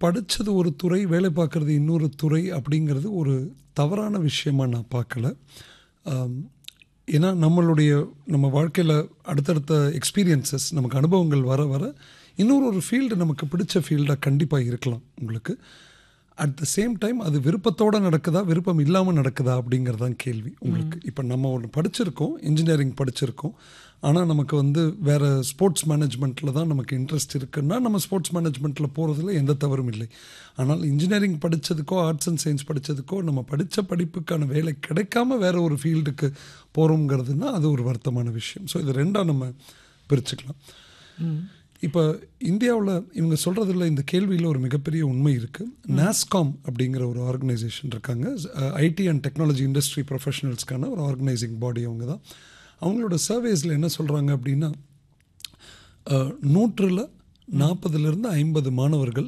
படித்தது ஒரு துறை வேலை பார்க்குறது இன்னொரு துறை அப்படிங்கிறது ஒரு தவறான விஷயமா நான் பார்க்கல ஆம், ஏன்னா நம்மளுடைய நம்ம வாழ்க்கையில் அடுத்தடுத்த எக்ஸ்பீரியன்சஸ் நமக்கு அனுபவங்கள் வர வர இன்னொரு ஒரு ஃபீல்டு நமக்கு பிடிச்ச ஃபீல்டாக கண்டிப்பாக இருக்கலாம் உங்களுக்கு அட் த சேம் டைம் அது விருப்பத்தோடு நடக்குதா விருப்பம் இல்லாமல் நடக்குதா அப்படிங்கிறது தான் கேள்வி உங்களுக்கு இப்போ நம்ம ஒன்று படிச்சிருக்கோம் இன்ஜினியரிங் படிச்சிருக்கோம் ஆனால் நமக்கு வந்து வேறு ஸ்போர்ட்ஸ் மேனேஜ்மெண்ட்டில் தான் நமக்கு இன்ட்ரெஸ்ட் இருக்குன்னா நம்ம ஸ்போர்ட்ஸ் மேனேஜ்மெண்ட்டில் போகிறதுல எந்த தவறும் இல்லை ஆனால் இன்ஜினியரிங் படித்ததுக்கோ ஆர்ட்ஸ் அண்ட் சயின்ஸ் படித்ததுக்கோ நம்ம படித்த படிப்புக்கான வேலை கிடைக்காம வேற ஒரு ஃபீல்டுக்கு போகிறோங்கிறதுனா அது ஒரு வருத்தமான விஷயம் ஸோ இது ரெண்டாக நம்ம பிரிச்சுக்கலாம் இப்போ இந்தியாவில் இவங்க சொல்கிறதுல இந்த கேள்வியில் ஒரு மிகப்பெரிய உண்மை இருக்குது நாஸ்காம் அப்படிங்கிற ஒரு ஆர்கனைசேஷன் இருக்காங்க ஐடி அண்ட் டெக்னாலஜி இண்டஸ்ட்ரி ப்ரொஃபஷனல்ஸ்க்கான ஒரு ஆர்கனைசிங் பாடி அவங்க தான் அவங்களோட சர்வேஸில் என்ன சொல்கிறாங்க அப்படின்னா அஹ், நூற்றில் நாற்பதுலேருந்து ஐம்பது மாணவர்கள்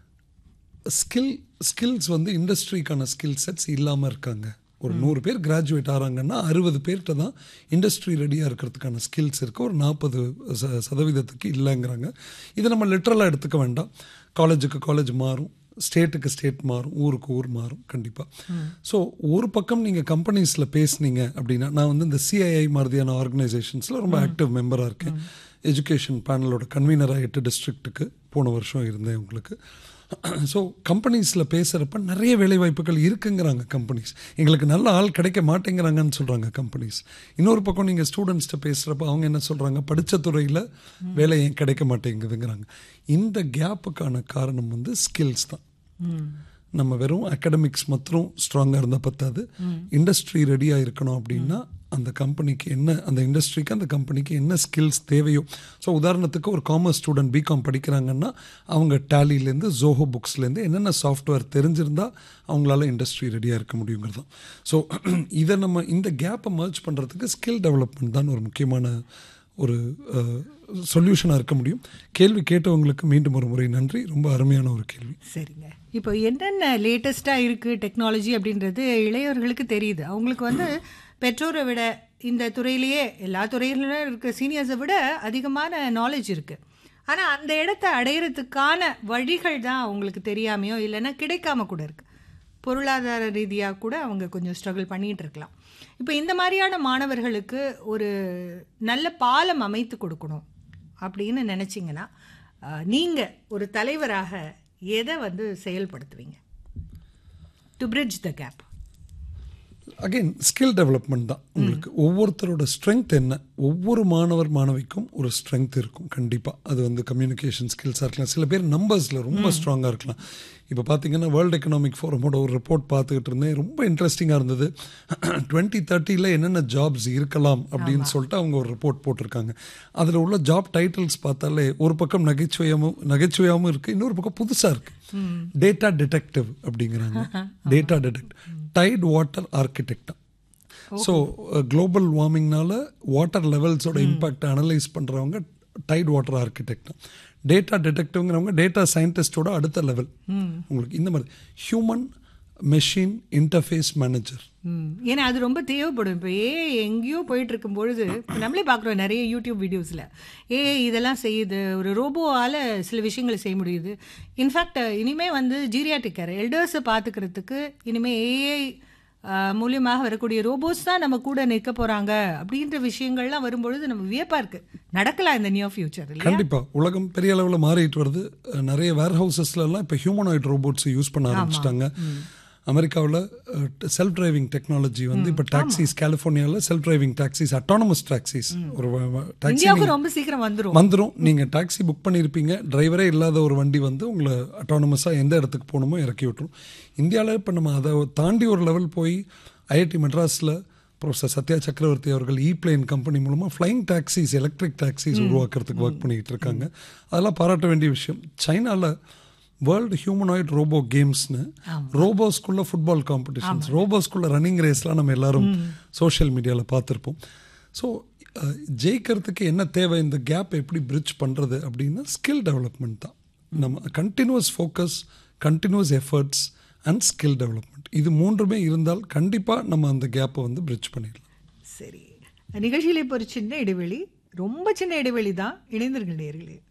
ஸ்கில் ஸ்கில்ஸ் வந்து இண்டஸ்ட்ரிக்கான ஸ்கில் செட்ஸ் இல்லாமல் இருக்காங்க ஒரு நூறு பேர் கிராஜுவேட் ஆகிறாங்கன்னா அறுபது பேர்கிட்ட தான் இண்டஸ்ட்ரி ரெடியாக இருக்கிறதுக்கான ஸ்கில்ஸ் இருக்குது ஒரு நாற்பது ச சதவீதத்துக்கு இல்லைங்கிறாங்க இதை நம்ம லிட்ரலாக எடுத்துக்க வேண்டாம் காலேஜுக்கு காலேஜ் மாறும் ஸ்டேட்டுக்கு ஸ்டேட் மாறும் ஊருக்கு ஊர் மாறும் கண்டிப்பாக ஸோ ஒரு பக்கம் நீங்கள் கம்பெனிஸில் பேசுனீங்க அப்படின்னா நான் வந்து இந்த சிஐஐ மாதிரியான ஆர்கனைசேஷன்ஸில் ரொம்ப ஆக்டிவ் மெம்பராக இருக்கேன் எஜுகேஷன் பேனலோட கன்வீனராக எட்டு டிஸ்ட்ரிக்ட்டுக்கு போன வருஷம் இருந்தேன் உங்களுக்கு ஸோ கம்பெனிஸில் பேசுகிறப்ப நிறைய வேலைவாய்ப்புகள் இருக்குங்கிறாங்க கம்பெனிஸ் எங்களுக்கு நல்ல ஆள் கிடைக்க மாட்டேங்கிறாங்கன்னு சொல்கிறாங்க கம்பெனிஸ் இன்னொரு பக்கம் நீங்கள் ஸ்டூடெண்ட்ஸ்கிட்ட பேசுகிறப்ப அவங்க என்ன சொல்கிறாங்க படித்த துறையில் வேலை ஏன் கிடைக்க மாட்டேங்குதுங்கிறாங்க இந்த கேப்புக்கான காரணம் வந்து ஸ்கில்ஸ் தான் நம்ம வெறும் அகாடமிக்ஸ் மாத்திரம் ஸ்ட்ராங்காக இருந்தால் பத்தாது இண்டஸ்ட்ரி ரெடியாக இருக்கணும் அப்படின்னா அந்த கம்பெனிக்கு என்ன அந்த இண்டஸ்ட்ரிக்கு அந்த கம்பெனிக்கு என்ன ஸ்கில்ஸ் தேவையோ ஸோ உதாரணத்துக்கு ஒரு காமர்ஸ் ஸ்டூடெண்ட் பிகாம் படிக்கிறாங்கன்னா அவங்க டேலிலேருந்து ஜோஹோ புக்ஸ்லேருந்து என்னென்ன சாஃப்ட்வேர் தெரிஞ்சிருந்தா அவங்களால இண்டஸ்ட்ரி ரெடியாக இருக்க முடியுங்கிறது தான் ஸோ இதை நம்ம இந்த கேப்பை மர்ஜ் பண்ணுறதுக்கு ஸ்கில் டெவலப்மெண்ட் தான் ஒரு முக்கியமான ஒரு சொல்யூஷனாக இருக்க முடியும் கேள்வி கேட்டவங்களுக்கு மீண்டும் ஒரு முறை நன்றி ரொம்ப அருமையான ஒரு கேள்வி சரிங்க இப்போ என்னென்ன லேட்டஸ்ட்டாக இருக்குது டெக்னாலஜி அப்படின்றது இளையவர்களுக்கு தெரியுது அவங்களுக்கு வந்து பெற்றோரை விட இந்த துறையிலேயே எல்லா துறையிலும் இருக்க சீனியர்ஸை விட அதிகமான நாலேஜ் இருக்குது ஆனால் அந்த இடத்த அடையிறதுக்கான வழிகள் தான் அவங்களுக்கு தெரியாமையோ இல்லைன்னா கிடைக்காம கூட இருக்குது பொருளாதார ரீதியாக கூட அவங்க கொஞ்சம் ஸ்ட்ரகிள் பண்ணிகிட்டு இருக்கலாம் இப்போ இந்த மாதிரியான மாணவர்களுக்கு ஒரு நல்ல பாலம் அமைத்து கொடுக்கணும் அப்படின்னு நினச்சிங்கன்னா நீங்கள் ஒரு தலைவராக எதை வந்து செயல்படுத்துவீங்க to bridge the gap again skill development தான் உங்களுக்கு ஒவ்வொருத்தரோட ஸ்ட்ரென்த் என்ன ஒவ்வொரு மாணவர் மாணவிக்கும் ஒரு ஸ்ட்ரென்த் இருக்கும் கண்டிப்பாக அது வந்து கம்யூனிகேஷன் ஸ்கில்ஸாக இருக்கலாம் சில பேர் நம்பர்ஸில் ரொம்ப ஸ்ட்ராங்காக இருக்கலாம் இப்போ பார்த்தீங்கன்னா வேர்ல்டு எக்கனாமிக் ஃபோரமோட ஒரு ரிப்போர்ட் பார்த்துக்கிட்டு இருந்தேன் ரொம்ப இன்ட்ரெஸ்டிங்காக இருந்தது டுவெண்ட்டி தேர்ட்டியில் என்னென்ன ஜாப்ஸ் இருக்கலாம் அப்படின்னு சொல்லிட்டு அவங்க ஒரு ரிப்போர்ட் போட்டிருக்காங்க அதில் உள்ள ஜாப் டைட்டில்ஸ் பார்த்தாலே ஒரு பக்கம் நகைச்சுவையாகவும் நகைச்சுவையாகவும் இருக்குது இன்னொரு பக்கம் புதுசாக இருக்குது டேட்டா டிடெக்டிவ் அப்படிங்கிறாங்க டேட்டா டிடெக்ட் டைட் வாட்டர் ஆர்கிடெக்டா ஸோ குளோபல் வார்மிங்னால வாட்டர் லெவல்ஸோட இம்பாக்ட் அனலைஸ் பண்ணுறவங்க டைட் வாட்டர் ஆர்கிடெக்ட் டேட்டா டிடெக்டிவ்ங்கிறவங்க டேட்டா சயின்டிஸ்டோட அடுத்த லெவல் உங்களுக்கு இந்த மாதிரி ஹியூமன் மெஷின் இன்டர்ஃபேஸ் மேனேஜர் ஏன்னா அது ரொம்ப தேவைப்படும் இப்போ ஏ எங்கேயோ போயிட்டு இருக்கும் பொழுது இப்ப நம்மளே பார்க்குறோம் நிறைய யூடியூப் வீடியோஸில் ஏ இதெல்லாம் செய்யுது ஒரு ரோபோவால் சில விஷயங்களை செய்ய முடியுது இன்ஃபேக்ட் இனிமே வந்து ஜீரியாட்டிக் கேர் எல்டர்ஸை பார்த்துக்கிறதுக்கு இனிமே ஏஐ மூலியமாக வரக்கூடிய ரோபோஸ் தான் நம்ம கூட நிற்க போகிறாங்க அப்படின்ற விஷயங்கள்லாம் வரும்பொழுது நம்ம வியப்பாக இருக்குது நடக்கலாம் இந்த நியர் ஃபியூச்சர் இல்லையா கண்டிப்பாக உலகம் பெரிய அளவில் மாறிட்டு வருது அஹ் நிறைய வேர் ஹவுசஸ்லலாம் இப்போ ஹியூமனாய்ட் ரோபோட்ஸ் யூஸ் பண்ண ஆரம்பிச்சிட்டாங்க அமெரிக்காவில் செல்ஃப் டிரைவிங் டெக்னாலஜி வந்து இப்போ டாக்ஸிஸ் கலிஃபோர்னியாவில் self driving taxis autonomous taxis ஒரு டாக்ஸி இந்தியாவுக்கு ரொம்ப சீக்கிரம் வந்துடும் வந்துடும் நீங்கள் டாக்ஸி புக் பண்ணியிருப்பீங்க டிரைவரே இல்லாத ஒரு வண்டி வந்து உங்களை அட்டானமஸாக எந்த இடத்துக்கு போகணுமோ இறக்கி விட்டுரும் இந்தியாவில் இப்போ நம்ம அதை தாண்டி ஒரு லெவல் போய் ஐஐடி மெட்ராஸில் ப்ரொஃபஸர் சத்யா சக்கரவர்த்தி அவர்கள் இ பிளேன் கம்பெனி மூலமாக ஃப்ளைங் டாக்ஸிஸ் எலக்ட்ரிக் டாக்ஸிஸ் உருவாக்குறதுக்கு ஒர்க் பண்ணிக்கிட்டு இருக்காங்க அதெல்லாம் பாராட்ட வேண்டிய விஷயம் சைனாவில் வேர்ல்டு ஹியூமனாய்ட் ரோபோ கேம்ஸ்னு ரோபோஸ்குள்ள ஃபுட்பால் காம்படிஷன்ஸ் ரோபோஸ்குள்ள ரன்னிங் ரேஸ்லாம் நம்ம எல்லாரும் சோஷியல் மீடியாவில் பார்த்துருப்போம் ஸோ ஜெயிக்கிறதுக்கு என்ன தேவை இந்த கேப் எப்படி பிரிட்ஜ் பண்ணுறது அப்படின்னா ஸ்கில் டெவலப்மெண்ட் தான் நம்ம continuous focus continuous efforts and skill development இது மூன்றுமே இருந்தால் கண்டிப்பாக நம்ம அந்த கேப்பை வந்து பிரிட்ஜ் பண்ணிடலாம் சரி நிகழ்ச்சியில் இப்போ ஒரு சின்ன இடைவெளி ரொம்ப சின்ன இடைவெளி தான் இணைந்திருங்கள் நேர்களே